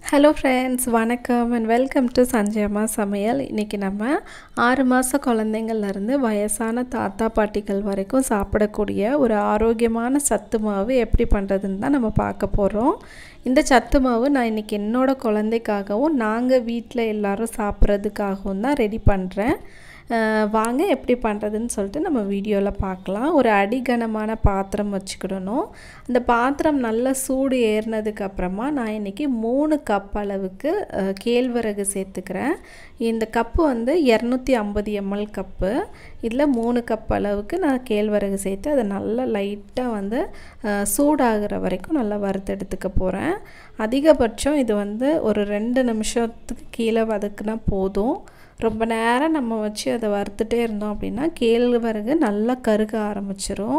hello friends வணக்கம் and welcome to Sanjayamma சமையல் இன்றைக்கி நம்ம ஆறு மாத குழந்தைங்கள்லேருந்து வயசான தாத்தா பாட்டிகள் வரைக்கும் சாப்பிடக்கூடிய ஒரு ஆரோக்கியமான சத்து மாவு எப்படி பண்ணுறதுன்னு தான் நம்ம பார்க்க போகிறோம் இந்த சத்து மாவு நான் இன்றைக்கி என்னோடய குழந்தைக்காகவும் நாங்கள் வீட்டில் எல்லோரும் சாப்பிட்றதுக்காகவும் தான் ரெடி பண்ணுறேன் வாங்க எப்படி பண்ணுறதுன்னு சொல்லிட்டு நம்ம வீடியோவில் பார்க்கலாம் ஒரு அடிகனமான பாத்திரம் வச்சுக்கிடணும் அந்த பாத்திரம் நல்லா சூடு ஏறினதுக்கு அப்புறமா நான் இன்றைக்கி மூணு கப் அளவுக்கு கேழ்வரகு சேர்த்துக்கிறேன் இந்த கப்பு வந்து இரநூத்தி ஐம்பது எம்எல் கப்பு இதில் மூணு கப் அளவுக்கு நான் கேழ்வரகு சேர்த்து அதை நல்லா லைட்டாக வந்து சூடாகிற வரைக்கும் நல்லா வறுத்தெடுத்துக்க போகிறேன் அதிகபட்சம் இது வந்து ஒரு ரெண்டு நிமிஷத்துக்கு கீழே வதக்குனா போதும் ரொம்ப நேரம் நம்ம வச்சு அதை வறுத்துட்டே இருந்தோம் அப்படின்னா கேழ்வரகு நல்லா கருக ஆரம்பிச்சிரும்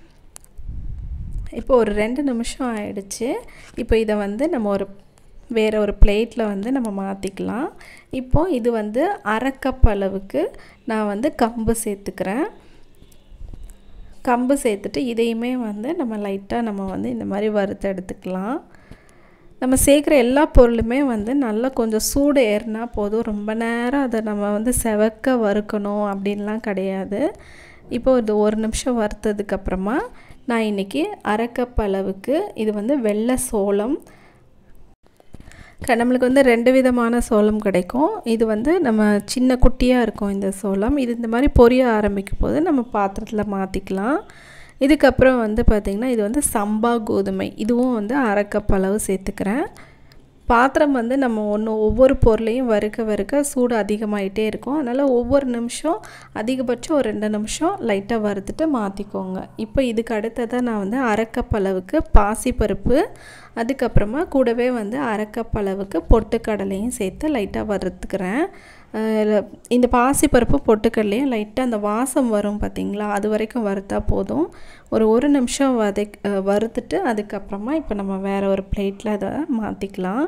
இப்போ ஒரு ரெண்டு நிமிஷம் ஆயிடுச்சு இப்போ இதை வந்து நம்ம ஒரு வேறு ஒரு பிளேட்டில் வந்து நம்ம மாற்றிக்கலாம் இப்போது இது வந்து அரை கப் அளவுக்கு நான் வந்து கம்பு சேர்த்துக்கிறேன் கம்பு சேர்த்துட்டு இதையுமே வந்து நம்ம லைட்டாக நம்ம வந்து இந்த மாதிரி வறுத்து எடுத்துக்கலாம் நம்ம சேர்க்குற எல்லா பொருளுமே வந்து நல்லா கொஞ்சம் சூடு ஏறினா போதும் ரொம்ப நேரம் அதை நம்ம வந்து செவக்க வறுக்கணும் அப்படின்லாம் கிடையாது இப்போ இது ஒரு நிமிஷம் வறுத்ததுக்கப்புறமா நான் இன்றைக்கி அரை கப் அளவுக்கு இது வந்து வெள்ளை சோளம் நம்மளுக்கு வந்து ரெண்டு விதமான சோளம் கிடைக்கும் இது வந்து நம்ம சின்ன குட்டியாக இருக்கும் இந்த சோளம் இது இந்த மாதிரி பொரிய ஆரம்பிக்கும் போது நம்ம பாத்திரத்தில் மாற்றிக்கலாம் இதுக்கப்புறம் வந்து பார்த்திங்கன்னா இது வந்து சம்பா கோதுமை இதுவும் வந்து அரை கப் அளவு சேர்த்துக்கிறேன் பாத்திரம் வந்து நம்ம ஒன்று ஒவ்வொரு பொருளையும் வறுக்க வறுக்க சூடு அதிகமாகிட்டே இருக்கும் அதனால் ஒவ்வொரு நிமிஷம் அதிகபட்சம் ஒரு ரெண்டு நிமிஷம் லைட்டாக வறுத்துட்டு மாற்றிக்கோங்க இப்போ இதுக்கு அடுத்ததாக நான் வந்து அரைக்கப் அளவுக்கு பாசிப்பருப்பு அதுக்கப்புறமா கூடவே வந்து அரைக்கப் அளவுக்கு பொட்டுக்கடலையும் சேர்த்து லைட்டாக வறுத்துக்கிறேன் இந்த பாசிப்பருப்பு பொட்டுக்கடலையும் லைட்டாக அந்த வாசம் வரும் பார்த்திங்களா அது வரைக்கும் வறுத்தா போதும் ஒரு ஒரு நிமிஷம் வதை வறுத்துட்டு அதுக்கப்புறமா இப்போ நம்ம வேறு ஒரு பிளேட்டில் அதை மாற்றிக்கலாம்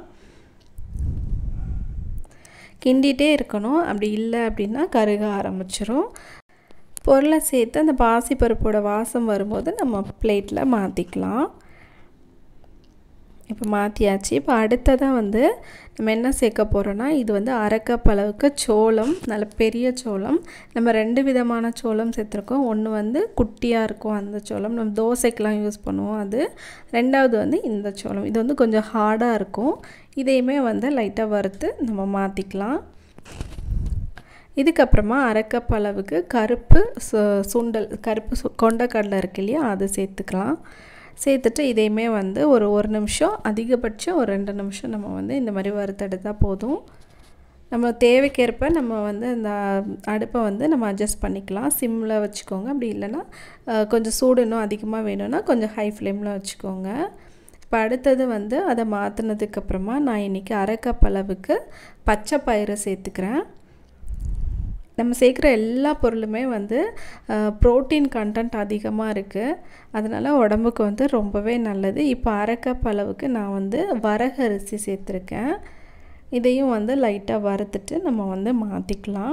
கிண்டிகிட்டே இருக்கணும் அப்படி இல்லை அப்படின்னா கருக ஆரம்பிச்சிரும் பொருளை சேர்த்து அந்த பாசிப்பருப்போட வாசம் வரும்போது நம்ம பிளேட்டில் மாற்றிக்கலாம் இப்போ மாற்றியாச்சு இப்போ அடுத்ததாக வந்து நம்ம என்ன சேர்க்க போகிறோன்னா இது வந்து அரைக்கப் அளவுக்கு சோளம் நல்ல பெரிய சோளம் நம்ம ரெண்டு விதமான சோளம் சேர்த்துருக்கோம் ஒன்று வந்து குட்டியாக இருக்கும் அந்த சோளம் நம்ம தோசைக்கெலாம் யூஸ் பண்ணுவோம் அது ரெண்டாவது வந்து இந்த சோளம் இது வந்து கொஞ்சம் ஹார்டாக இருக்கும் இதையுமே வந்து லைட்டாக வறுத்து நம்ம மாற்றிக்கலாம் இதுக்கப்புறமா அரைக்கப் அளவுக்கு கருப்பு சுண்டல் கருப்பு சு கொண்டக்கடலை இருக்கு இல்லையா அது சேர்த்துக்கலாம் சேர்த்துட்டு இதையுமே வந்து ஒரு ஒரு நிமிஷம் அதிகபட்சம் ஒரு ரெண்டு நிமிஷம் நம்ம வந்து இந்த மாதிரி வறுத்தெடுத்தால் போதும் நம்ம தேவைக்கேற்ப நம்ம வந்து இந்த அடுப்பை வந்து நம்ம அட்ஜஸ்ட் பண்ணிக்கலாம் சிம்மில் வச்சுக்கோங்க அப்படி இல்லைன்னா கொஞ்சம் சூடு இன்னும் அதிகமாக வேணும்னா கொஞ்சம் ஹை ஃப்ளேமில் வச்சுக்கோங்க இப்போ அடுத்தது வந்து அதை மாற்றினதுக்கப்புறமா நான் இன்றைக்கி அரை கப் அளவுக்கு பச்சை பயிரை சேர்த்துக்கிறேன் நம்ம சேர்க்குற எல்லா பொருளுமே வந்து ப்ரோட்டீன் கண்டென்ட் அதிகமாக இருக்குது அதனால் உடம்புக்கு வந்து ரொம்பவே நல்லது இப்போ அரை கப் அளவுக்கு நான் வந்து வரகரிசி சேர்த்துருக்கேன் இதையும் வந்து லைட்டாக வறுத்துட்டு நம்ம வந்து மாற்றிக்கலாம்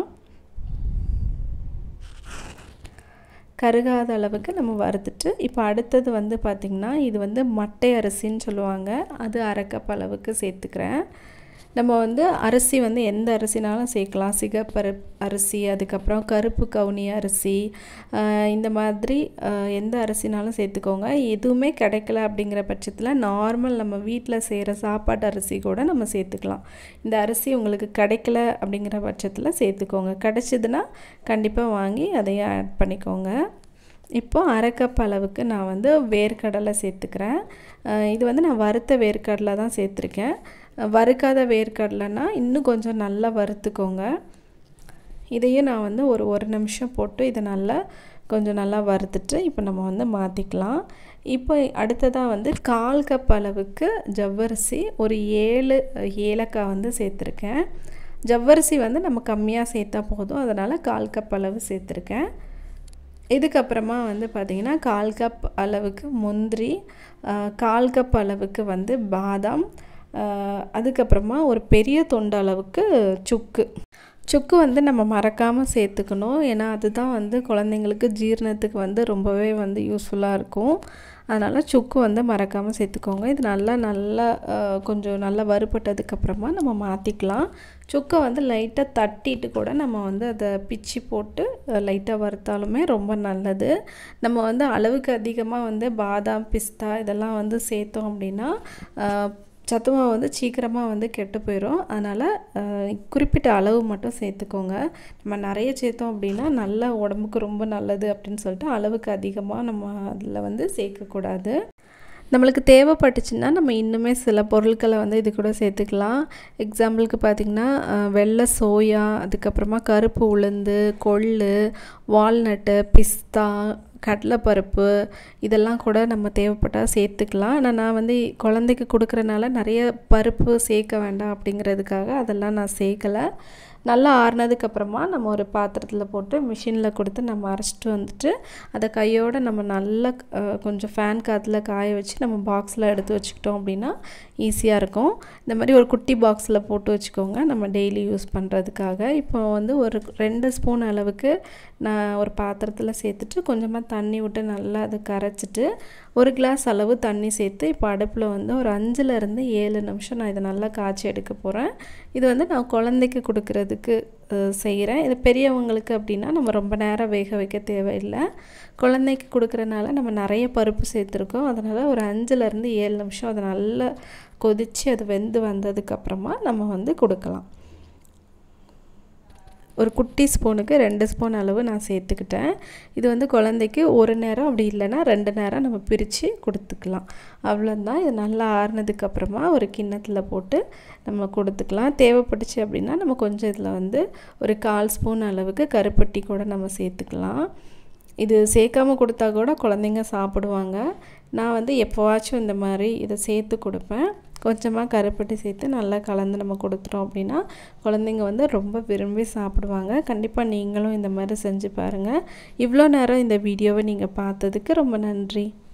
கருகாத அளவுக்கு நம்ம வறுத்துட்டு இப்போ அடுத்தது வந்து பார்த்திங்கன்னா இது வந்து மட்டை அரிசின்னு சொல்லுவாங்க அது அரை கப் அளவுக்கு சேர்த்துக்கிறேன் நம்ம வந்து அரிசி வந்து எந்த அரிசினாலும் சேர்க்கலாம் சிகப்பரு அரிசி அதுக்கப்புறம் கருப்பு கவுனி அரிசி இந்த மாதிரி எந்த அரிசினாலும் சேர்த்துக்கோங்க எதுவுமே கிடைக்கல அப்படிங்கிற பட்சத்தில் நார்மல் நம்ம வீட்டில் செய்கிற சாப்பாட்டு அரிசி கூட நம்ம சேர்த்துக்கலாம் இந்த அரிசி உங்களுக்கு கிடைக்கல அப்படிங்கிற பட்சத்தில் சேர்த்துக்கோங்க கிடச்சிதுன்னா கண்டிப்பாக வாங்கி அதையும் ஆட் பண்ணிக்கோங்க இப்போது அரை கப் அளவுக்கு நான் வந்து வேர்க்கடலை சேர்த்துக்கிறேன் இது வந்து நான் வறுத்த வேர்க்கடலை தான் சேர்த்துருக்கேன் வறுக்காத வேர்க்கடலைன்னா இன்னும் கொஞ்சம் நல்லா வறுத்துக்கோங்க இதையும் நான் வந்து ஒரு ஒரு நிமிஷம் போட்டு இதை நல்லா கொஞ்சம் நல்லா வறுத்துட்டு இப்போ நம்ம வந்து மாற்றிக்கலாம் இப்போ அடுத்ததாக வந்து கால் கப் அளவுக்கு ஜவ்வரிசி ஒரு ஏழு ஏலக்காய் வந்து சேர்த்துருக்கேன் ஜவ்வரிசி வந்து நம்ம கம்மியாக சேர்த்தா போதும் அதனால் கால் கப் அளவு சேர்த்துருக்கேன் இதுக்கப்புறமா வந்து பார்த்திங்கன்னா கால் கப் அளவுக்கு முந்திரி கால் கப் அளவுக்கு வந்து பாதாம் அதுக்கப்புறமா ஒரு பெரிய தொண்டு அளவுக்கு சுக்கு சுக்கு வந்து நம்ம மறக்காமல் சேர்த்துக்கணும் ஏன்னா அதுதான் வந்து குழந்தைங்களுக்கு ஜீரணத்துக்கு வந்து ரொம்பவே வந்து யூஸ்ஃபுல்லாக இருக்கும் அதனால் சுக்கு வந்து மறக்காமல் சேர்த்துக்கோங்க இது நல்லா நல்லா கொஞ்சம் நல்லா வறுபட்டதுக்கப்புறமா நம்ம மாற்றிக்கலாம் சுக்கை வந்து லைட்டாக தட்டிட்டு கூட நம்ம வந்து அதை பிச்சு போட்டு லைட்டாக வறுத்தாலுமே ரொம்ப நல்லது நம்ம வந்து அளவுக்கு அதிகமாக வந்து பாதாம் பிஸ்தா இதெல்லாம் வந்து சேர்த்தோம் அப்படின்னா சத்துமாவு வந்து சீக்கிரமாக வந்து கெட்டு போயிடும் அதனால் குறிப்பிட்ட அளவு மட்டும் சேர்த்துக்கோங்க நம்ம நிறைய சேர்த்தோம் அப்படின்னா நல்ல உடம்புக்கு ரொம்ப நல்லது அப்படின்னு சொல்லிட்டு அளவுக்கு அதிகமாக நம்ம அதில் வந்து சேர்க்கக்கூடாது நம்மளுக்கு தேவைப்பட்டுச்சுன்னா நம்ம இன்னுமே சில பொருட்களை வந்து இது கூட சேர்த்துக்கலாம் எக்ஸாம்பிளுக்கு பார்த்திங்கன்னா வெள்ளை சோயா அதுக்கப்புறமா கருப்பு உளுந்து கொள்ளு வால்நட்டு பிஸ்தா கடலைப்பருப்பு இதெல்லாம் கூட நம்ம தேவைப்பட்டால் சேர்த்துக்கலாம் ஆனால் நான் வந்து குழந்தைக்கு கொடுக்குறனால நிறைய பருப்பு சேர்க்க வேண்டாம் அப்படிங்கிறதுக்காக அதெல்லாம் நான் சேர்க்கலை நல்லா ஆறுனதுக்கப்புறமா நம்ம ஒரு பாத்திரத்தில் போட்டு மிஷினில் கொடுத்து நம்ம அரைச்சிட்டு வந்துட்டு அதை கையோடு நம்ம நல்லா கொஞ்சம் ஃபேன் காற்றுல காய வச்சு நம்ம பாக்ஸில் எடுத்து வச்சுக்கிட்டோம் அப்படின்னா ஈஸியாக இருக்கும் இந்த மாதிரி ஒரு குட்டி பாக்ஸில் போட்டு வச்சுக்கோங்க நம்ம டெய்லி யூஸ் பண்ணுறதுக்காக இப்போ வந்து ஒரு ரெண்டு ஸ்பூன் அளவுக்கு நான் ஒரு பாத்திரத்தில் சேர்த்துட்டு கொஞ்சமாக தண்ணி விட்டு நல்லா அதை கரைச்சிட்டு ஒரு கிளாஸ் அளவு தண்ணி சேர்த்து இப்போ அடுப்பில் வந்து ஒரு அஞ்சுலேருந்து ஏழு நிமிஷம் நான் இதை நல்லா காய்ச்சி எடுக்க போகிறேன் இது வந்து நான் குழந்தைக்கு கொடுக்கறதுக்கு செய்கிறேன் இது பெரியவங்களுக்கு அப்படின்னா நம்ம ரொம்ப நேரம் வேக வைக்க தேவையில்லை குழந்தைக்கு கொடுக்குறனால நம்ம நிறைய பருப்பு சேர்த்துருக்கோம் அதனால் ஒரு அஞ்சுலேருந்து ஏழு நிமிஷம் அதை நல்லா கொதித்து அது வெந்து வந்ததுக்கப்புறமா நம்ம வந்து கொடுக்கலாம் ஒரு குட்டி ஸ்பூனுக்கு ரெண்டு ஸ்பூன் அளவு நான் சேர்த்துக்கிட்டேன் இது வந்து குழந்தைக்கு ஒரு நேரம் அப்படி இல்லைன்னா ரெண்டு நேரம் நம்ம பிரித்து கொடுத்துக்கலாம் அவ்வளோதான் இது நல்லா ஆறுனதுக்கப்புறமா ஒரு கிண்ணத்தில் போட்டு நம்ம கொடுத்துக்கலாம் தேவைப்பட்டுச்சு அப்படின்னா நம்ம கொஞ்சம் இதில் வந்து ஒரு கால் ஸ்பூன் அளவுக்கு கருப்பட்டி கூட நம்ம சேர்த்துக்கலாம் இது சேர்க்காமல் கொடுத்தா கூட குழந்தைங்க சாப்பிடுவாங்க நான் வந்து எப்போவாச்சும் இந்த மாதிரி இதை சேர்த்து கொடுப்பேன் கொஞ்சமாக கருப்பட்டி சேர்த்து நல்லா கலந்து நம்ம கொடுத்துட்டோம் அப்படின்னா குழந்தைங்க வந்து ரொம்ப விரும்பி சாப்பிடுவாங்க கண்டிப்பாக நீங்களும் இந்த மாதிரி செஞ்சு பாருங்கள் இவ்வளோ நேரம் இந்த வீடியோவை நீங்கள் பார்த்ததுக்கு ரொம்ப நன்றி